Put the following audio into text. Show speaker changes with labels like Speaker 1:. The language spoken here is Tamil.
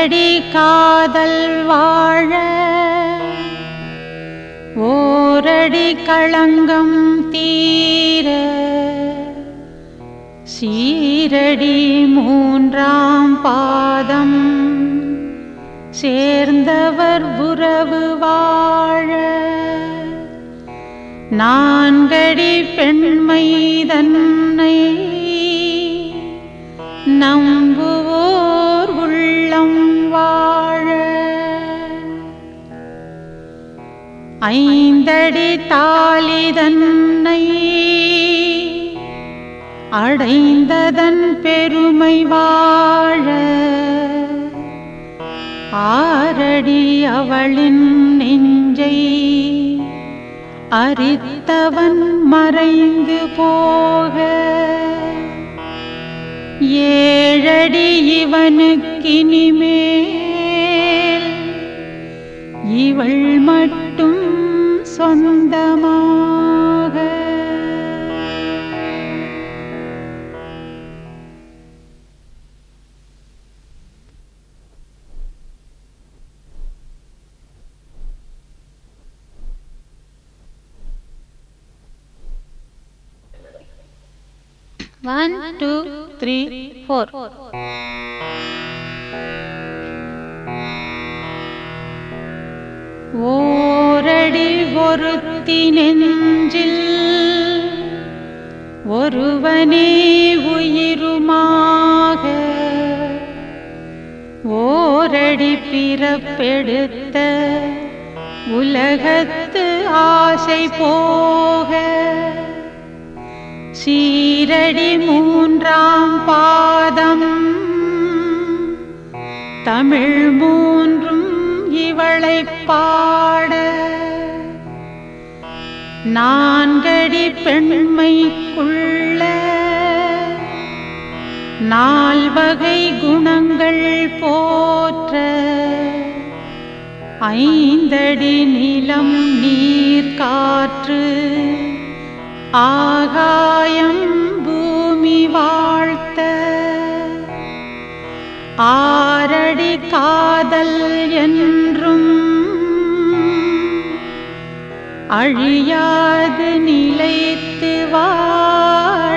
Speaker 1: ஐந்தடி காதல் வாழ ஓரடி களங்கம் தீர சீரடி மூன்றாம் பாதம் சேர்ந்தவர் உறவு வாழ நான்கடி பெண்மை தன்னை நம்புவோர் உள்ளம் வாழ ஐந்தடி தாலி தன்னை அடைந்ததன் பெருமை வாழ ஆரடி அவளின் நெஞ்சை அரித்தவன் மறைந்து போக ஏழடி இவனுக்கினிமேல் இவள் மட்டும் சொந்தமாக ஒன் டூ த்ரீ ஃபோர் ஓரடி ஒருத்தி நெஞ்சில் ஒருவனே உயிருமாக ஓரடி பிறப்பெடுத்த உலகத்து ஆசை போக சீரடி மூன்றாம் பாதம் தமிழ் மூன்றும் இவளை பாட நான்கடி பெண்மைக்குள்ள நால்வகை குணங்கள் போற்ற ஐந்தடி நிலம் நீர் காற்று ஆகாயம் பூமி வாழ்த்த ஆரடி காதல் என்றும் அழியாது நிலைத்து வாழ